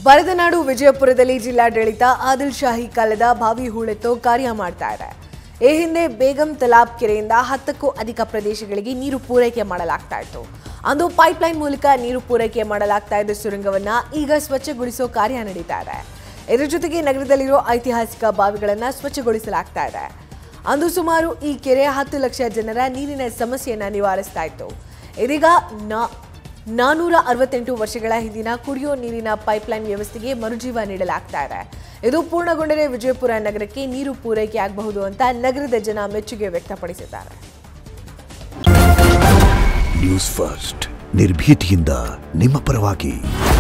ಬರದನಾಡು ವಿಜಯಪುರದಲ್ಲಿ ಜಿಲ್ಲಾಡಳಿತ ಆದಿಲ್ ಶಾಹಿ ಕಾಲದ ಬಾವಿ ಹೂಳೆತ್ತೋ ಕಾರ್ಯ ಮಾಡ್ತಾ ಇದೆ ಈ ಹಿಂದೆ ಬೇಗಂ ತಲಾಬ್ ಕೆರೆಯಿಂದ ಹತ್ತಕ್ಕೂ ಅಧಿಕ ಪ್ರದೇಶಗಳಿಗೆ ನೀರು ಪೂರೈಕೆ ಮಾಡಲಾಗ್ತಾ ಇತ್ತು ಅಂದು ಪೈಪ್ಲೈನ್ ಮೂಲಕ ನೀರು ಪೂರೈಕೆ ಮಾಡಲಾಗ್ತಾ ಇದ್ದ ಸುರಂಗವನ್ನ ಈಗ ಸ್ವಚ್ಛಗೊಳಿಸೋ ಕಾರ್ಯ ನಡೀತಾ ಇದೆ ಇದರ ಜೊತೆಗೆ ನಗರದಲ್ಲಿರೋ ಐತಿಹಾಸಿಕ ಬಾವಿಗಳನ್ನ ಸ್ವಚ್ಛಗೊಳಿಸಲಾಗ್ತಾ ಇದೆ ಅಂದು ಸುಮಾರು ಈ ಕೆರೆ ಹತ್ತು ಲಕ್ಷ ಜನರ ನೀರಿನ ಸಮಸ್ಯೆಯನ್ನ ನಿವಾರಿಸ್ತಾ ಇತ್ತು ಇದೀಗ ನಾ ನಾನೂರ ಅರವತ್ತೆಂಟು ವರ್ಷಗಳ ಹಿಂದಿನ ಕುಡಿಯೋ ನೀರಿನ ಪೈಪ್ಲೈನ್ ವ್ಯವಸ್ಥೆಗೆ ಮರುಜೀವ ನೀಡಲಾಗ್ತಾ ಇದೆ ಇದು ಪೂರ್ಣಗೊಂಡರೆ ವಿಜಯಪುರ ನಗರಕ್ಕೆ ನೀರು ಪೂರೈಕೆ ಆಗಬಹುದು ಅಂತ ನಗರದ ಜನ ಮೆಚ್ಚುಗೆ ವ್ಯಕ್ತಪಡಿಸಿದ್ದಾರೆ ನ್ಯೂಸ್ ಫಸ್ಟ್ ನಿರ್ಭೀತಿಯಿಂದ ನಿಮ್ಮ ಪರವಾಗಿ